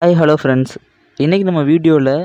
hi hello friends இன்றைக்கி நம்ம வீடியோவில்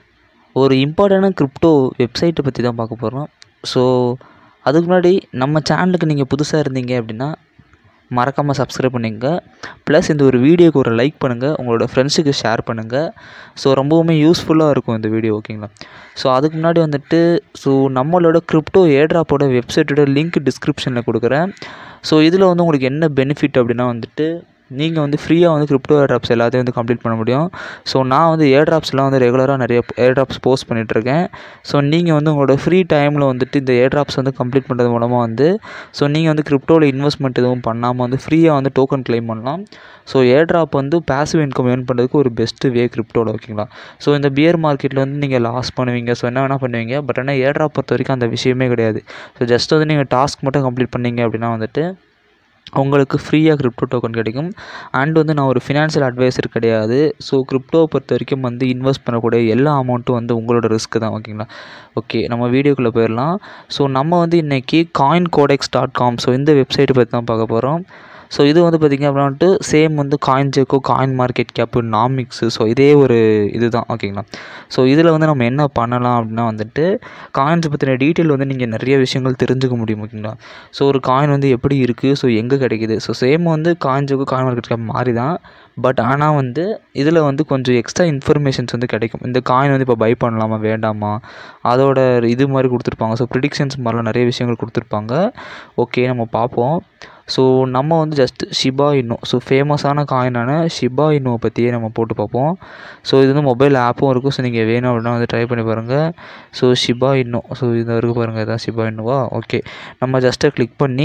ஒரு இம்பார்ட்டண்டான கிரிப்டோ வெப்சைட்டை பற்றி தான் பார்க்க போகிறோம் ஸோ அதுக்கு முன்னாடி நம்ம சேனலுக்கு நீங்கள் புதுசாக இருந்தீங்க அப்படின்னா மறக்காமல் சப்ஸ்கிரைப் பண்ணிங்க ப்ளஸ் இந்த ஒரு வீடியோக்கு ஒரு லைக் பண்ணுங்கள் உங்களோட ஃப்ரெண்ட்ஸுக்கு ஷேர் பண்ணுங்கள் ஸோ ரொம்பவுமே யூஸ்ஃபுல்லாக இருக்கும் இந்த வீடியோ ஓகேங்களா ஸோ அதுக்கு முன்னாடி வந்துட்டு ஸோ நம்மளோட கிரிப்டோ ஏட்ராப்போட வெப்சைட்டோட லிங்க் டிஸ்கிரிப்ஷனில் கொடுக்குறேன் ஸோ இதில் வந்து உங்களுக்கு என்ன பெனிஃபிட் அப்படின்னா வந்துட்டு நீங்கள் வந்து ஃப்ரீயாக வந்து கிரிப்டோ ஏர்ட்ராப்ஸ் எல்லாத்தையும் வந்து கம்ப்ளீட் பண்ண முடியும் ஸோ நான் வந்து ஏர்ட்ராப்ஸ்லாம் வந்து ரெகுலராக நிறைய ஏர்ட்ராப்ஸ் போஸ்ட் பண்ணிகிட்ருக்கேன் ஸோ நீங்கள் வந்து உங்களோட ஃப்ரீ டைமில் வந்துட்டு இந்த ஏர்ட்ராப்ஸ் வந்து கம்ப்ளீட் பண்ணுறது மூலமாக வந்து ஸோ நீங்கள் வந்து கிரிப்டோவில் இன்வெஸ்ட்மெண்ட் எதுவும் பண்ணாமல் வந்து ஃப்ரீயாக வந்து டோக்கன் க்ளைம் பண்ணலாம் ஸோ ஏர்ட்ராப் வந்து பேசிவ் இன்கம் ஏர்ன் பண்ணுறதுக்கு ஒரு பெஸ்ட்டு வே கிரிப்டோவில் ஓகேங்களா ஸோ இந்த பியர் மார்க்கெட்டில் வந்து நீங்கள் லாஸ் பண்ணுவீங்க ஸோ என்ன வேணால் பண்ணுவீங்க பட் ஆனால் ஏர்ட்ராப் பொறுத்த வரைக்கும் அந்த விஷயமே கிடையாது ஸோ ஜஸ்ட் வந்து நீங்கள் டாஸ்க் மட்டும் கம்ப்ளீட் பண்ணீங்க அப்படின்னா வந்துட்டு உங்களுக்கு ஃப்ரீயாக கிரிப்டோ டோக்கன் கிடைக்கும் அண்ட் வந்து நான் ஒரு ஃபினான்ஷியல் அட்வைசர் கிடையாது ஸோ கிரிப்டோவை பொறுத்த வரைக்கும் வந்து இன்வெஸ்ட் பண்ணக்கூடிய எல்லா அமௌண்ட்டும் வந்து உங்களோட ரிஸ்க்கு தான் ஓகேங்களா ஓகே நம்ம வீடியோக்குள்ளே போயிடலாம் ஸோ நம்ம வந்து இன்றைக்கி coin codex dot com so இந்த வெப்சைட்டை பற்றி தான் பார்க்க போகிறோம் ஸோ இது வந்து பார்த்திங்க அப்படின்ட்டு சேம் வந்து coin gecko coin market cap Nomics so இதே ஒரு இது தான் ஓகேங்களா ஸோ இதில் வந்து நம்ம என்ன பண்ணலாம் அப்படின்னா வந்துட்டு காயின்ஸ் பற்றின டீட்டெயில் வந்து நீங்கள் நிறைய விஷயங்கள் தெரிஞ்சுக்க முடியும் ஓகேங்களா ஸோ ஒரு காயின் வந்து எப்படி இருக்குது ஸோ எங்கே கிடைக்குது ஸோ சேம் வந்து coin gecko coin market cap மாதிரி தான் பட் ஆனால் வந்து இதில் வந்து கொஞ்சம் எக்ஸ்ட்ரா இன்ஃபர்மேஷன்ஸ் வந்து கிடைக்கும் இந்த காயின் வந்து இப்போ பை பண்ணலாமா வேண்டாமா அதோட இது மாதிரி கொடுத்துருப்பாங்க ஸோ ப்ரிடிக்ஷன்ஸ் மாதிரிலாம் நிறைய விஷயங்கள் கொடுத்துருப்பாங்க ஓகே நம்ம பார்ப்போம் ஸோ நம்ம வந்து ஜஸ்ட் ஷிபா இன்னும் ஸோ ஃபேமஸான காயினான ஷிபா இன்னுவை பற்றியே நம்ம போட்டு பார்ப்போம் ஸோ இது வந்து மொபைல் ஆப்பும் இருக்கும் ஸோ நீங்கள் வேணும் அப்படின்னா வந்து ட்ரை பண்ணி பாருங்கள் ஸோ ஷிபா இன்னும் ஸோ இது இருக்குது பாருங்கள் இதான் ஷிபா இன்னுவா ஓகே நம்ம ஜஸ்ட்டு கிளிக் பண்ணி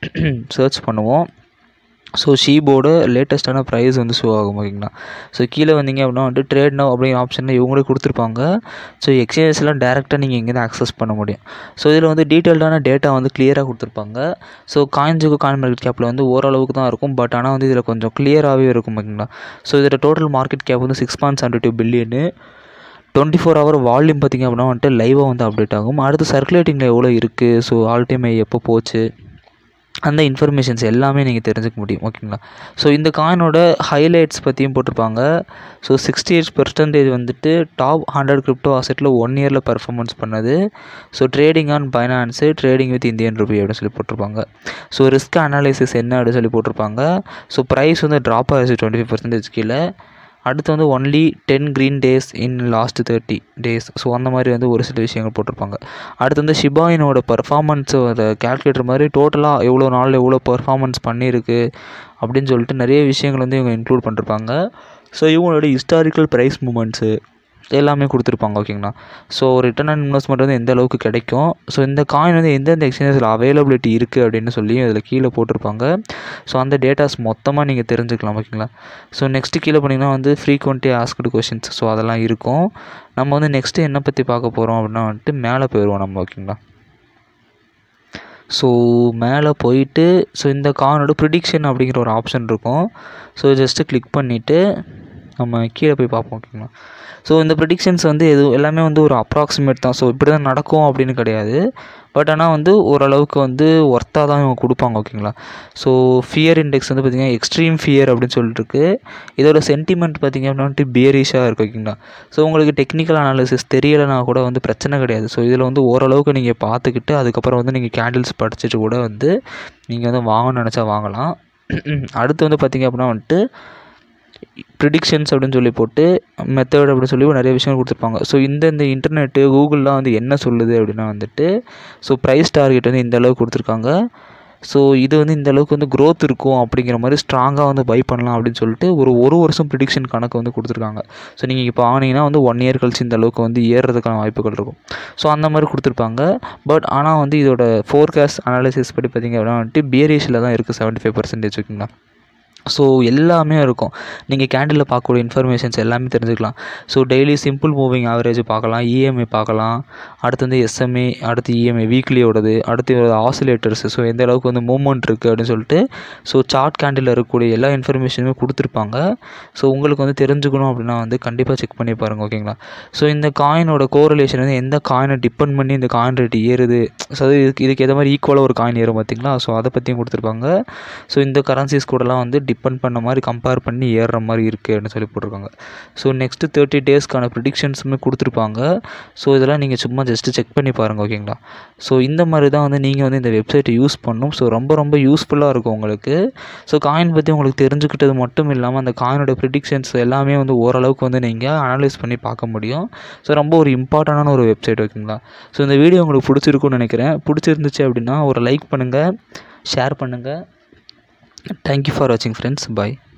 சர்ச் பண்ணுவோம் ஸோ ஷீபோட லேட்டஸ்ட்டான ப்ரைஸ் வந்து ஷோ ஆகும் ஓகேங்களா ஸோ கீழே வந்தீங்க அப்படின்னா வந்துட்டு ட்ரேட் நவ் அப்படிங்கிற ஆப்ஷனில் இவங்களே கொடுத்துருப்பாங்க ஸோ எக்ஸ்சேஞ்சஸ்லாம் டேரெக்டாக நீங்கள் இங்கேருந்து ஆக்சஸ் பண்ண முடியும் ஸோ இதில் வந்து டீட்டெயில்டான டேட்டா வந்து கிளியராக கொடுத்துருப்பாங்க ஸோ காயின்ஸுக்கு காயின் மார்க்கெட் கேப்பில் வந்து ஓரளவுக்கு தான் இருக்கும் பட் ஆனால் வந்து இதில் கொஞ்சம் கிளியராகவே இருக்கும் ஓகேங்களா ஸோ இதில் டோட்டல் மார்க்கெட் கேப் வந்து six point seventy two billion twenty four hour volume பார்த்திங்க அப்படின்னா வந்துட்டு லைவாக வந்து அப்டேட் ஆகும் அடுத்து சர்க்குலேட்டிங்கில் எவ்வளோ இருக்குது ஸோ ஆல் டைம் எப்போ போச்சு அந்த இன்ஃபர்மேஷன்ஸ் எல்லாமே நீங்கள் தெரிஞ்சுக்க முடியும் ஓகேங்களா ஸோ இந்த காயினோட ஹைலைட்ஸ் பற்றியும் போட்டிருப்பாங்க ஸோ சிக்ஸ்டி எயிட் பர்சன்டேஜ் வந்துட்டு டாப் ஹண்ட்ரட் கிரிப்டோ அசெட்டில் ஒன் இயரில் பர்ஃபார்மன்ஸ் பண்ணது so trading on Binance trading with Indian rupee அப்படின்னு சொல்லி போட்டிருப்பாங்க ஸோ ரிஸ்க் அனாலிசிஸ் என்ன அப்படின்னு சொல்லி போட்டிருப்பாங்க ஸோ ப்ரைஸ் வந்து ட்ராப் ஆகிடுச்சு டுவெண்ட்டி ஃபைவ் பர்சன்டேஜ் கீழே அடுத்து வந்து only ten green days in last thirty days so அந்த மாதிரி வந்து ஒரு சில விஷயங்கள் போட்டிருப்பாங்க அடுத்து வந்து ஷிபாயினோட பர்ஃபார்மன்ஸு அதை கேல்குலேட்டர் மாதிரி டோட்டலாக எவ்வளோ நாள் எவ்வளோ பர்ஃபார்மன்ஸ் பண்ணியிருக்கு அப்படின்னு சொல்லிட்டு நிறைய விஷயங்கள் வந்து இவங்க இன்க்ளூட் பண்ணிருப்பாங்க ஸோ இவங்களோட ஹிஸ்டாரிக்கல் ப்ரைஸ் மூமெண்ட்ஸு எல்லாமே கொடுத்துருப்பாங்க ஓகேங்களா ஸோ ரிட்டர்ன் அண்ட் இன்வெஸ்ட்மெண்ட் வந்து எந்த அளவுக்கு கிடைக்கும் ஸோ இந்த காயின் வந்து எந்தெந்த எக்ஸ்சேஞ்சஸில் அவைலபிலிட்டி இருக்குது அப்படின்னு சொல்லி அதில் கீழே போட்டிருப்பாங்க ஸோ அந்த டேட்டாஸ் மொத்தமாக நீங்கள் தெரிஞ்சுக்கலாம் ஓகேங்களா ஸோ நெக்ஸ்ட்டு கீழே போனீங்கன்னா வந்து ஃப்ரீக்வெண்ட்டி ஆஸ்க்டு கொஷின்ஸ் ஸோ அதெல்லாம் இருக்கும் நம்ம வந்து நெக்ஸ்ட்டு என்ன பற்றி பார்க்க போகிறோம் அப்படின்னா வந்துட்டு மேலே போயிடுவோம் நம்ம ஓகேங்களா ஸோ மேலே போயிட்டு ஸோ இந்த கானோட ப்ரிடிக்ஷன் அப்படிங்கிற ஒரு ஆப்ஷன் இருக்கும் ஸோ ஜஸ்ட்டு கிளிக் பண்ணிவிட்டு நம்ம கீழே போய் பார்ப்போம் ஓகேங்களா ஸோ இந்த ப்ரிடிக்ஷன்ஸ் வந்து எது எல்லாமே வந்து ஒரு அப்ராக்சிமேட் தான் ஸோ இப்படி தான் நடக்கும் அப்படின்னு கிடையாது பட் ஆனால் வந்து ஓரளவுக்கு வந்து ஒர்த்தாக தான் இவங்க கொடுப்பாங்க ஓகேங்களா ஸோ ஃபியர் இண்டெக்ஸ் வந்து பார்த்திங்கன்னா எக்ஸ்ட்ரீம் ஃபியர் அப்படின்னு சொல்லிட்டுருக்கு இதோட சென்டிமெண்ட் பார்த்திங்க அப்படின்னா பியரிஷாக இருக்குது ஓகேங்களா ஸோ உங்களுக்கு டெக்னிக்கல் அனாலிசிஸ் தெரியலைனா கூட வந்து பிரச்சனை கிடையாது ஸோ இதில் வந்து ஓரளவுக்கு நீங்கள் பார்த்துக்கிட்டு அதுக்கப்புறம் வந்து நீங்கள் கேண்டில்ஸ் படிச்சுட்டு கூட வந்து நீங்கள் வந்து வாங்கணும்னு நினச்சா வாங்கலாம் அடுத்து வந்து பார்த்திங்க அப்படின்னா வந்துட்டு ப்ரிடிக்ஷன்ஸ் அப்படின்னு சொல்லி போட்டு மெத்தட் அப்படின்னு சொல்லி நிறைய விஷயங்கள் கொடுத்துருப்பாங்க ஸோ இந்த இந்த இன்டர்நெட்டு கூகுள்லாம் வந்து என்ன சொல்லுது அப்படின்னா வந்துட்டு ஸோ ப்ரைஸ் டார்கெட் வந்து இந்த அளவுக்கு கொடுத்துருக்காங்க ஸோ இது வந்து இந்த அளவுக்கு வந்து க்ரோத் இருக்கும் அப்படிங்கிற மாதிரி ஸ்ட்ராங்காக வந்து பை பண்ணலாம் அப்படின்னு சொல்லிட்டு ஒரு ஒரு வருஷம் ப்ரிடிக்ஷன் கணக்கு வந்து கொடுத்துருக்காங்க ஸோ நீங்கள் இப்போ ஆனீங்கன்னா வந்து ஒன் இயர் கழிச்சு இந்த அளவுக்கு வந்து ஏறுறதுக்கான வாய்ப்புகள் இருக்கும் ஸோ அந்த மாதிரி கொடுத்துருப்பாங்க பட் ஆனால் வந்து இதோட ஃபோர்காஸ்ட் அனாலிசிஸ் படி பார்த்திங்க அப்படின்னா வந்துட்டு பியரேஷில் தான் இருக்குது செவன்ட்டி ஃபைவ் பர்சன்டேஜ் ஓகேங்களா ஸோ எல்லாமே இருக்கும் நீங்கள் கேண்டிலில் பார்க்கக்கூடிய இன்ஃபர்மேஷன்ஸ் எல்லாமே தெரிஞ்சுக்கலாம் so daily simple moving average பார்க்கலாம் இஎம்ஐ பார்க்கலாம் அடுத்து வந்து எஸ்எம்ஏ அடுத்து இஎம்ஐ வீக்லியோடது அடுத்து ஆசிலேட்டர்ஸ் ஸோ எந்த அளவுக்கு வந்து மூவ்மெண்ட் இருக்குது அப்படின்னு சொல்லிட்டு ஸோ சார்ட் கேண்டில் இருக்கக்கூடிய எல்லா இன்ஃபர்மேஷனுமே கொடுத்துருப்பாங்க ஸோ உங்களுக்கு வந்து தெரிஞ்சுக்கணும் அப்படின்னா வந்து கண்டிப்பாக செக் பண்ணி பாருங்கள் ஓகேங்களா ஸோ இந்த காயினோட கோரிலேஷன் வந்து எந்த காயினை டிபெண்ட் பண்ணி இந்த காயின் ரேட் ஏறுது ஸோ அது இதுக்கு இதுக்கு எந்த மாதிரி ஈக்குவலாக ஒரு காயின் ஏறும் பார்த்தீங்களா ஸோ அதை பற்றியும் கொடுத்துருப்பாங்க ஸோ இந்த கரன்சிஸ் கூடலாம் வந்து டிபெண்ட் பண்ண மாதிரி கம்பேர் பண்ணி ஏறுற மாதிரி இருக்குது அப்படின்னு சொல்லி போட்டிருக்காங்க ஸோ நெக்ஸ்ட்டு தேர்ட்டி டேஸ்க்கான ப்ரிடிக்ஷன்ஸுமே கொடுத்துருப்பாங்க ஸோ இதெல்லாம் நீங்கள் சும்மா ஜஸ்ட்டு செக் பண்ணி பாருங்கள் ஓகேங்களா ஸோ இந்த மாதிரி தான் வந்து நீங்கள் வந்து இந்த வெப்சைட்டை யூஸ் பண்ணணும் ஸோ ரொம்ப ரொம்ப யூஸ்ஃபுல்லாக இருக்கும் உங்களுக்கு ஸோ காயின் பற்றி உங்களுக்கு தெரிஞ்சுக்கிட்டது மட்டும் இல்லாமல் அந்த காயினோட ப்ரிடிக்ஷன்ஸ் எல்லாமே வந்து ஓரளவுக்கு வந்து நீங்கள் அனலைஸ் பண்ணி பார்க்க முடியும் ஸோ ரொம்ப ஒரு இம்பார்ட்டண்டான ஒரு வெப்சைட் ஓகேங்களா ஸோ இந்த வீடியோ உங்களுக்கு பிடிச்சிருக்குன்னு நினைக்கிறேன் பிடிச்சிருந்துச்சு அப்படின்னா ஒரு லைக் பண்ணுங்கள் ஷேர் பண்ணுங்கள் தேங்க்யூ ஃபார் வாட்சிங் ஃப்ரெண்ட்ஸ் பாய்